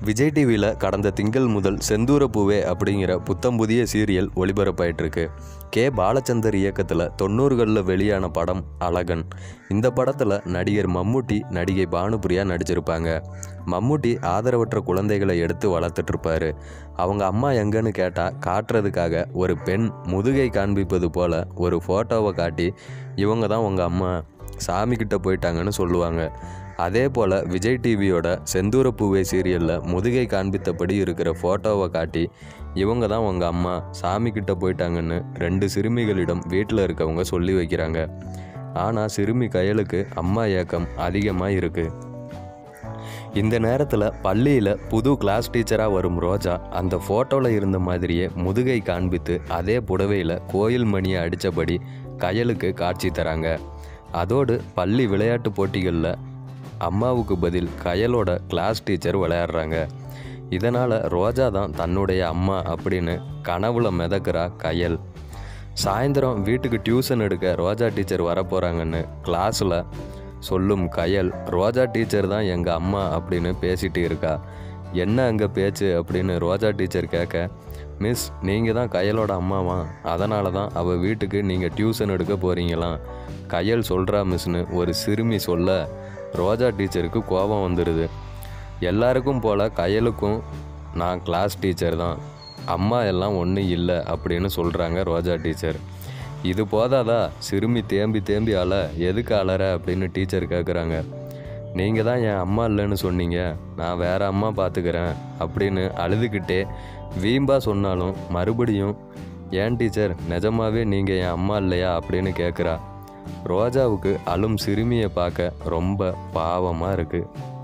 விஜய் டிவியில் கடந்த திங்கள் முதல் செந்தூர பூவே அப்படிங்கிற புத்தம் புதிய சீரியல் ஒளிபரப்பாயிட்டிருக்கு கே பாலச்சந்தர் இயக்கத்தில் தொண்ணூறுகளில் வெளியான படம் அழகன் இந்த படத்தில் நடிகர் மம்முட்டி நடிகை பானுபிரியா நடிச்சிருப்பாங்க மம்முட்டி ஆதரவற்ற குழந்தைகளை எடுத்து வளர்த்துட்ருப்பாரு அவங்க அம்மா எங்கன்னு கேட்டால் காட்டுறதுக்காக ஒரு பெண் முதுகை காண்பிப்பது போல் ஒரு ஃபோட்டோவை காட்டி இவங்க தான் உங்கள் அம்மா சாமிக்கிட்ட போயிட்டாங்கன்னு சொல்லுவாங்க அதே போல் விஜய் டிவியோட செந்தூர பூவே சீரியலில் முதுகை காண்பித்தபடி இருக்கிற ஃபோட்டோவை காட்டி இவங்க தான் உங்கள் அம்மா சாமிக்கிட்ட போயிட்டாங்கன்னு ரெண்டு சிறுமிகளிடம் வீட்டில் இருக்கவங்க சொல்லி வைக்கிறாங்க ஆனால் சிறுமி கயலுக்கு அம்மா ஏக்கம் அதிகமாக இருக்குது இந்த நேரத்தில் பள்ளியில் புது கிளாஸ் டீச்சராக வரும் ரோஜா அந்த ஃபோட்டோவில் இருந்த மாதிரியே முதுகை காண்பித்து அதே புடவையில் கோயில் மணியை அடித்தபடி கயலுக்கு காட்சி தராங்க அதோடு பள்ளி விளையாட்டு போட்டிகளில் அம்மாவுக்கு பதில் கயலோட கிளாஸ் டீச்சர் விளையாடுறாங்க இதனால் ரோஜா தான் தன்னுடைய அம்மா அப்படின்னு கனவுல மிதக்கிறா கயல் சாயந்தரம் வீட்டுக்கு டியூஷன் எடுக்க ரோஜா டீச்சர் வரப்போகிறாங்கன்னு கிளாஸில் சொல்லும் கயல் ரோஜா டீச்சர் தான் எங்கள் அம்மா அப்படின்னு பேசிட்டு இருக்கா என்ன அங்கே பேச்சு அப்படின்னு ரோஜா டீச்சர் கேட்க மிஸ் நீங்கள் தான் கயலோட அம்மாவா அதனால தான் அவள் வீட்டுக்கு நீங்கள் டியூஷன் எடுக்க போகிறீங்களாம் கயல் சொல்கிறா மிஸ்னு ஒரு சிறுமி சொல்ல ரோஜா டீச்சருக்கு கோபம் வந்துடுது எல்லாருக்கும் போல் கயலுக்கும் நான் கிளாஸ் டீச்சர் தான் அம்மா எல்லாம் ஒன்றும் இல்லை அப்படின்னு சொல்கிறாங்க ரோஜா டீச்சர் இது போதாதா சிறுமி தேம்பி தேம்பி அழ எதுக்கு அலற அப்படின்னு டீச்சர் கேட்குறாங்க நீங்கள் தான் என் அம்மா இல்லைன்னு சொன்னீங்க நான் வேற அம்மா பார்த்துக்கிறேன் அப்படின்னு அழுதுகிட்டே வீம்பா சொன்னாலும் மறுபடியும் ஏன் டீச்சர் நிஜமாவே நீங்கள் என் அம்மா இல்லையா அப்படின்னு கேட்குறா ரோஜாவுக்கு அழும் சிறுமியை பார்க்க ரொம்ப பாவமாக இருக்குது